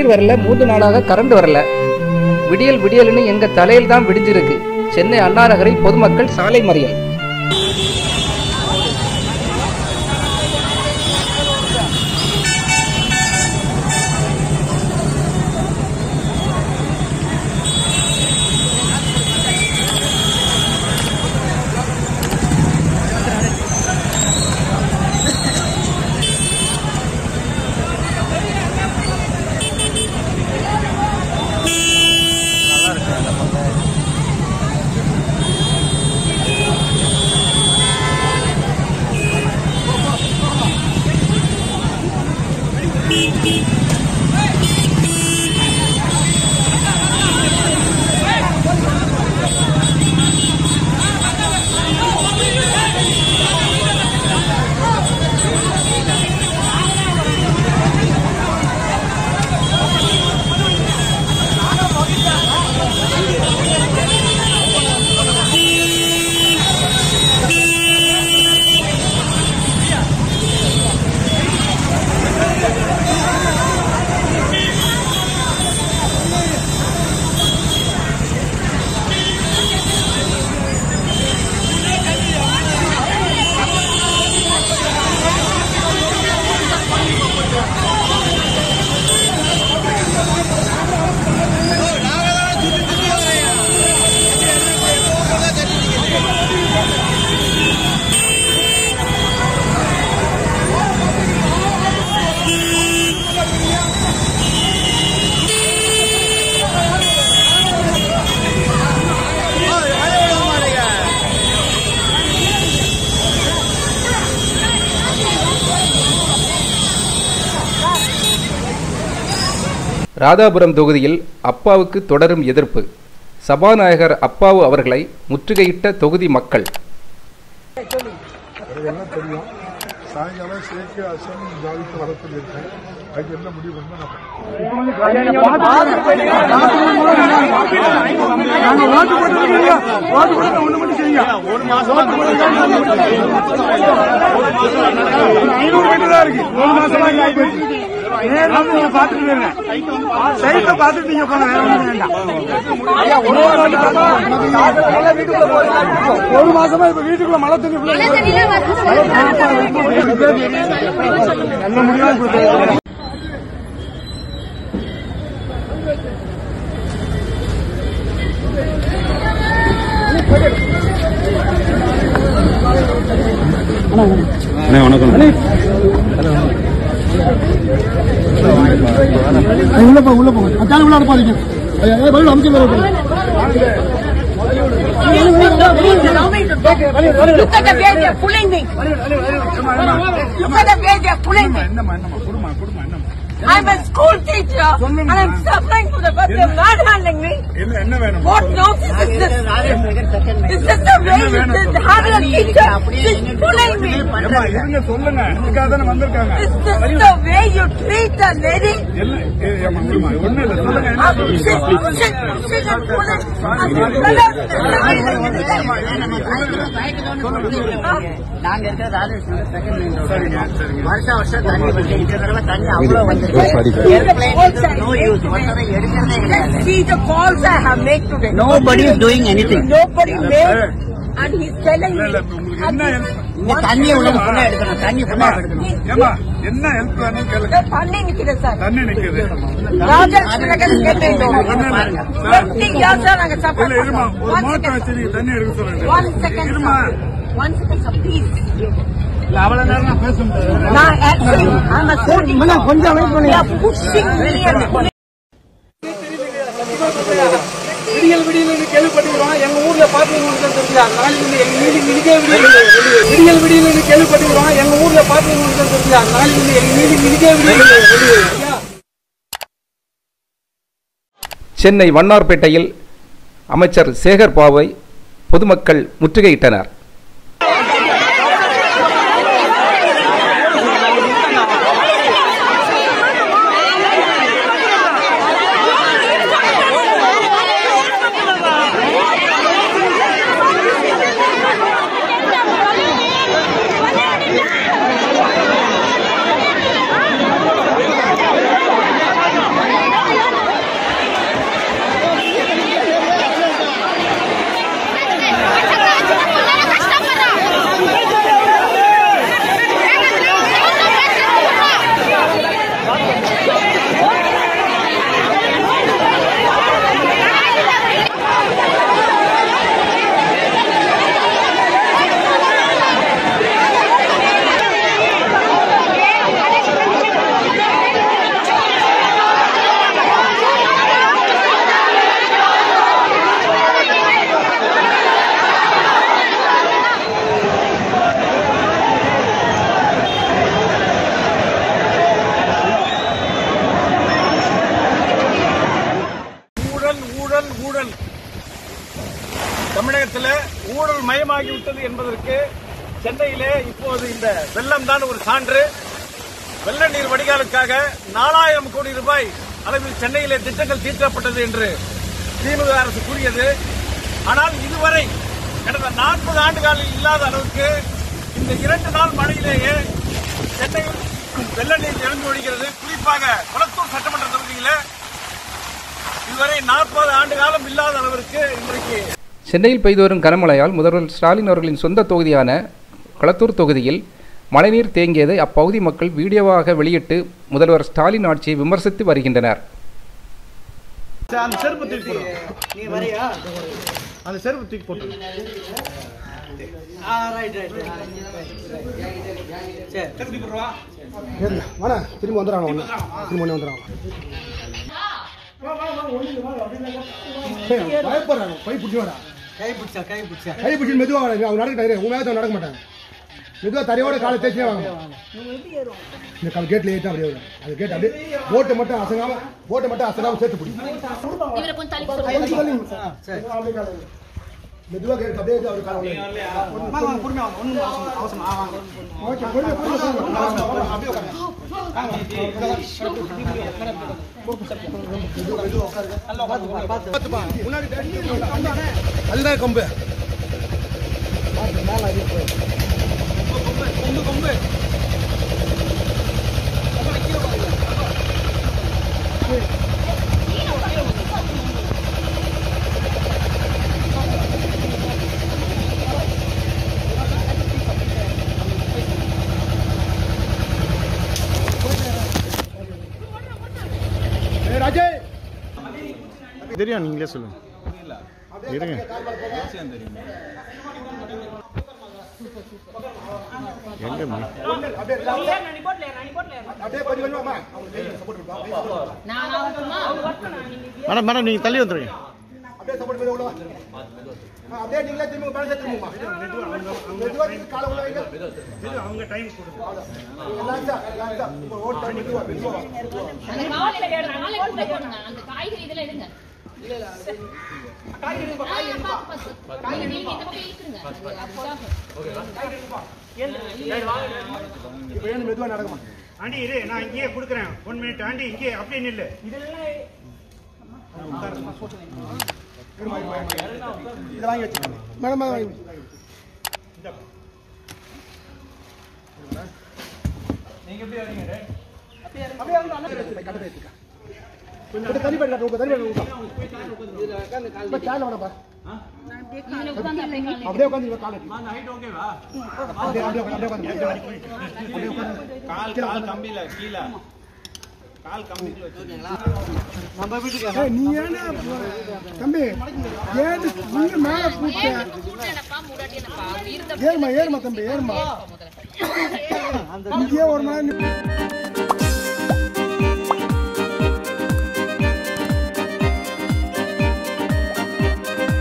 தண்ணீர் வரல மூன்று நாளாக கரண்ட் வரல விடியல் விடியல்னு எங்க தலையில் தான் விடிஞ்சிருக்கு சென்னை அண்ணா நகரில் பொதுமக்கள் சாலை மறியல் ராதாபுரம் தொகுதியில் அப்பாவுக்கு தொடரும் எதிர்ப்பு சபாநாயகர் அப்பாவு அவர்களை முற்றுகையிட்ட தொகுதி மக்கள் எனக்கு என்ன தெரியும் சாயங்காலம் சேர்க்கை அசம்பிளி ஜாதிக்கு வர சொல்லியிருக்கேன் அதுக்கு என்ன முடிவு பண்ண நான் ஐநூறு மீட்டர் தான் இருக்கு ஒரு மாசமா இங்க ஆகி போச்சு நேர்ல வந்து நீங்க பாத்துட்டு போயிருங்க சைட்ல பாத்துட்டு நீங்க போங்க வேற ஒண்ணும் வேண்டாம் ஒரு மாசமா இப்ப வீட்டுக்குள்ள மழை தண்ணி full ஆ நல்ல முடியாது போயிட்டு. உள்ள போ உள்ள போ அச்சான உள்ள அனுப்பாதீங்க பதில் அமைச்சு Look at the way they're pulling me. Look at the way they're pulling me. என்னம்மா என்னம்மா குடுமா குடுமா என்னம்மா I'm a school teacher and I'm suffering for the fact they're not handling me. என்ன என்ன வேணும் What nonsense is this? Is this the way you should handle a teacher? She's pulling me. ஏம்மா இருங்க சொல்லுங்க இதுக்காக தானே வந்திருக்காங்க Is this the way you treat a lady? என்ன ஏ, ஏம்மா குடுமா ஒண்ணு இல்ல சொல்லுங்க என்ன I'm pushing, pushing, pushing and pulling. நாங்க இருக்கிற ராஜேஷ் செகண்ட் மெயின் ரோடு சரிங்க சரிங்க வருஷம் வருஷம் தண்ணி வருது இந்த தடவை தண்ணி அவ்வளவு வந்து நோ யூஸ் மற்றதை எடுக்கிறதே கிடையாது Let's see the calls I have made today. Nobody is doing anything Nobody made and he's telling இல்ல me. இல்ல இப்ப உங்களுக்கு என்ன help? இந்த தண்ணி உள்ளது ஃபுல்லா எடுக்கணும் தண்ணி ஃபுல்லா ஏம்மா, எடுக்கணும் ஏம்மா என்ன ஹெல்ப் வேணும் கேளுங்க The funding is sir. தண்ணி நிக்குது Rajesh Nagaர் is getting ஒண்ணு இல்ல. சார், 20 years sir, நாங்க suffer இல்ல இருமா பண்றோம். ஒரு One மோட்டர் second. வச்சு நீங்க தண்ணி எடுக்க சொல்லுங்க One second, இருமா sir. One second, sir, please. அவ்வளவு நேரம் நான் பேச முடியாது நான் actually, I'm a school teacher. கொஞ்சம் wait They are pushing me and pulling. விடியல் விடியல் கேள்விப்பட்டிருக்கோம் எங்க ஊர்ல பார்க்கிங் கொடுத்துருக்கா நாளைக்கு எங்க வீட்டுக்கு மினிக்கே விடியல் விடியல் விடியல் கேள்விப்பட்டிருக்கோம் எங்க ஊர்ல பார்க்கிங் கொடுத்துருக்கா நாளைக்கு எங்க வீட்டுக்கு மினிக்கே விடியல் சென்னை வண்ணார்பேட்டையில் அமைச்சர் சேகர் பாவை பொதுமக்கள் முற்றுகையிட்டனர் தமிழகத்தில் ஊழல் மயமாகிவிட்டது என்பதற்கு சென்னையிலே இப்போது இந்த வெள்ளம் தான் ஒரு சான்று வெள்ள நீர் வடிகாலுக்காக நாலாயிரம் கோடி ரூபாய் அளவில் சென்னையிலே திட்டங்கள் தீர்க்கப்பட்டது என்று திமுக அரசு கூறியது ஆனால் இதுவரை கடந்த நாற்பது ஆண்டுகளில் இல்லாத அளவுக்கு இந்த இரண்டு நாள் மழையிலேயே சென்னையில் வெள்ள நீர் நிரம்பி ஒழிக்கிறது குறிப்பாக குளத்தூர் சட்டமன்ற தொகுதியில இதுவரை நாற்பது ஆண்டு காலம் இல்லாத அளவிற்கு இன்றைக்கு சென்னையில் பெய்து வரும் கனமழையால் முதல்வர் ஸ்டாலின் அவர்களின் சொந்த தொகுதியான களத்தூர் தொகுதியில் மழைநீர் தேங்கியதை அப்பகுதி மக்கள் வீடியோவாக வெளியிட்டு முதல்வர் ஸ்டாலின் ஆட்சியை விமர்சித்து வருகின்றனர் அந்த செருப்பு தூக்கி போடு நீ வரையா அந்த செருப்பு தூக்கி போட்டு வாடா திரும்ப வந்துடுறாங்க ஒன்று திரும்ப ஒன்று வந்துடுறாங்க பயப்படுறாங்க கை பிடிச்சி வாடா கை பிடிச்சா கை பிடிச்சா கை பிடிச்சி மெதுவாக வாடா அவங்க நடக்க உங்க மேலே நடக்க மாட்டாங்க மெதுவாக தரையோட காலை தேய்ச்சியே வாங்க இந்த கால் கேட்ல ஏற்றா அப்படியே வரும். அந்த கேட் அப்படியே போட்டை மட்டும் அசங்காம போட்டை மட்டும் அசங்காம சேர்த்து பிடி இவரை கொஞ்சம் தள்ளி சொல்லுங்க மெதுவாக கேட்டு அப்படியே ஏத்து அவர் காலை உள்ளே. பொறுமையா வாங்க ஒன்றும் அவசரம் ஆவாங்க ஓகே, பொறுமையா, பொறுமையா சொல்லுங்க. அப்படியே உட்காருங்க. பார்த்துப்பா. முன்னாடி தண்ணி இருக்கு. அதுதான் கம்பு ஏய், ராஜே தெரியும் நீங்களே சொல்லுங்க இருங்க எங்கம்மா அப்படியே கொஞ்சம் கொஞ்சமா நான் ஆகட்டுமா மேடம் மேடம் நீங்க தள்ளி வந்துருங்க அப்படியே சப்போர்ட் பண்ணி உள்ள வா. ஆ, அப்படியே நீங்களே திரும்ப பேலன்ஸ் திரும்புமா மெதுவா நீங்க காலை உள்ள வைங்க அவங்க டைம் கொடுங்க லாஸ்டா லாஸ்டா இப்போ ஓட்ட மெதுவா மெதுவா வா. அந்த காலையில நாளைக்கு கூட போடுங்க அந்த காய்கறி இதெல்லாம் எடுங்க காய்கறி நீங்க இந்த பக்கம் இழுத்துருங்க அப்பதான் இப்போ ஏன் மெதுவா நடக்குமா ஆண்டி இரு நான் இங்கேயே கொடுக்குறேன் ஒன் மினிட் ஆண்டி இங்கே அப்படியே நில்லு இதை வாங்கி வச்சுக்கோங்க மேடம் மேடம் வாங்கி கொஞ்சம் தனி பேர் காட்டு தனி பேர் இப்போ சேனல் வேணப்பா இதுல உட்கார்ந்து அப்படியே காலையில அப்படியே உட்காந்து இவன் காலை அப்படியே அப்படியே உட்காந்து அப்படியே உட்காந்து கால் கால் கம்பியில கீழே கால் கம்பியில ஏய், நீ ஏன்னா தம்பி ஏன் உள்ள மேல கூட்ட என்னப்பா முடாட்டி என்னப்பா இருந்த ஏறுமா ஏறுமா தம்பி ஏறுமா முதல்ல இங்கேயே ஒரு மாதிரி